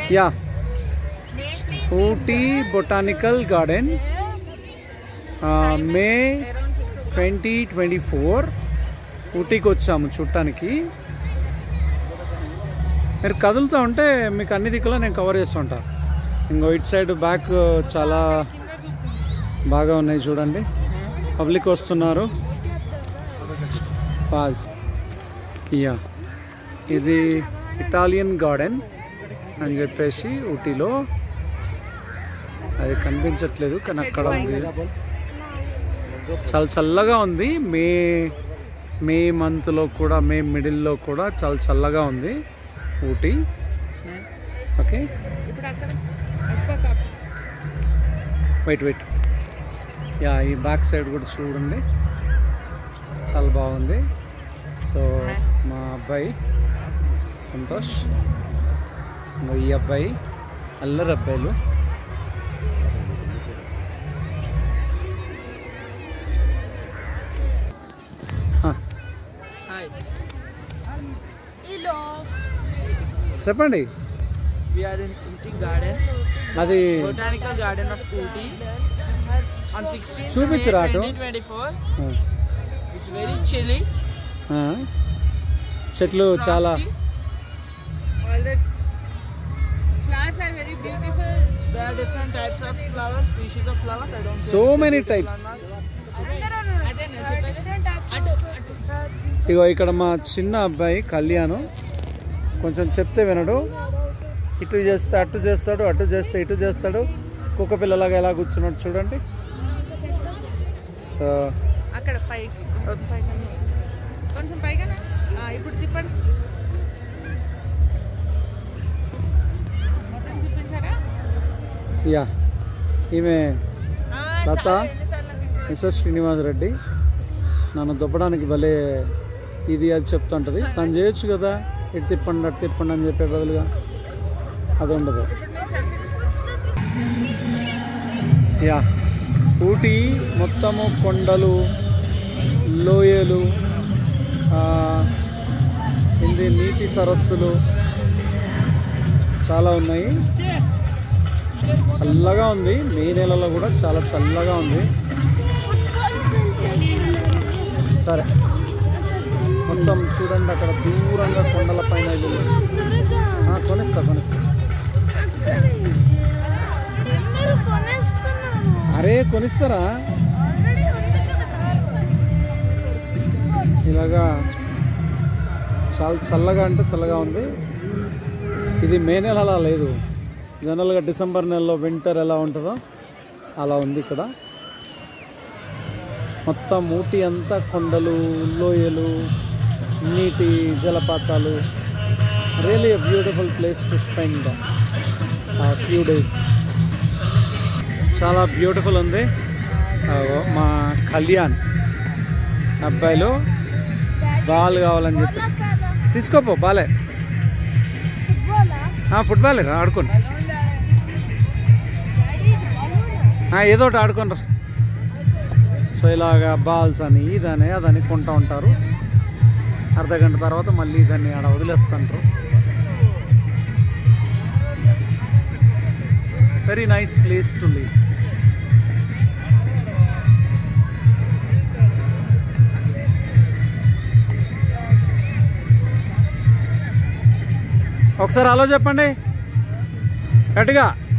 Yeah Ooty botanical garden May twenty twenty four ఊటీకి వచ్చాము చూడటానికి మీరు కదులుతూ ఉంటే మీకు అన్ని దిక్కులా నేను కవర్ చేస్తుంటా ఇంకో ఇటు సైడ్ బ్యాక్ చాలా బాగా ఉన్నాయి చూడండి పబ్లిక్ వస్తున్నారు పాజ్ యా ఇది ఇటాలియన్ గార్డెన్ అని చెప్పేసి ఊటీలో అది కనిపించట్లేదు కానీ అక్కడ ఉంది చాలా చల్లగా ఉంది మే మే మంత్లో కూడా మే మిడిల్లో కూడా చాలా చల్లగా ఉంది ఊటీ ఓకే ఇప్పుడు అక్కడ ఎక్కువ వెయిట్ వెయిట్ యా ఈ బ్యాక్ సైడ్ కూడా చూడండి చాలా బాగుంది సో మా అబ్బాయి సంతోష్ ఇంకో ఈ అబ్బాయి అల్లరి అబ్బాయిలు ఆ, హాయ్ చెప్పండి we are in Ooty Garden, అది Botanical Garden of Ooty. On 16th చూపించురా May అటు. 2024, ఆ, it's very chilly. ఆ, చెట్లు చాలా frosty. All the flowers are very beautiful. There are different types of flowers, species of flowers. I don't So know if many they're beautiful types. or not. అదే నేను చెప్పేది. అటు అటు ఇగో ఇక్కడ మా చిన్న అబ్బాయి కళ్యాణ్ కొంచెం చెప్తే వినడు ఇటు చేస్తే అటు చేస్తాడు అటు చేస్తే ఇటు చేస్తాడు కుక్క పిల్లలాగా ఎలా కూర్చున్నాడు చూడండి సో అక్కడ పైకి పైకి కొంచెం పైగా ఇప్పుడు తిప్పండి మొత్తం చూపించారా యా ఈమె ఆ, లత? చాలా ఎన్నిసార్లు నాకు ఇంట్లో ఎస్ఎస్ శ్రీనివాస్ రెడ్డి నన్ను దుబ్బడానికి భలే ఇది అది చెప్తుంటుంది తను చేయొచ్చు కదా ఇటు తిప్పండి అటు తిప్పండి అని చెప్పే బదులుగా అది ఉండదు ఇప్పుడు మీరు సెల్ఫీ తీసుకుంటున్నారు యా ఊటీ మొత్తము కొండలు లోయలు ఆ, ఇది నీటి సరస్సులు చాలా ఉన్నాయి చల్లగా ఉంది మే నెలలో కూడా చాలా చల్లగా ఉంది సరే మొత్తం చూడండి అక్కడ దూరంగా కొండల పైన ఇల్లు ఆ, కొనిస్తా కొనిస్తా అరే కొనిస్తారా ఇలాగా చాలా చల్లగా అంటే చల్లగా ఉంది ఇది మే నెల అలా లేదు జనరల్గా డిసెంబర్ నెలలో వింటర్ ఎలా ఉంటుందో అలా ఉంది ఇక్కడ మొత్తం ఊటీ అంతా కొండలు లోయలు నీటి జలపాతాలు really beautiful place to spend few days చాలా బ్యూటిఫుల్ ఉంది అగో మా కళ్యాణ్ అబ్బాయిలు బాల్ కావాలని చెప్పేసి తీసుకోపో బాలే ఫుట్బాల్ రా ఆడుకోండి ఆ, ఏదో ఒకటి ఆడుకోండి రా సో ఇలాగా బాల్స్ అని ఇదని అదని కొంటూ ఉంటారు అర్ధ గంట తర్వాత మళ్ళీ దాన్ని ఆడ వదిలేస్తుంటారు very nice place to live ఒకసారి అలో చెప్పండి గట్టిగా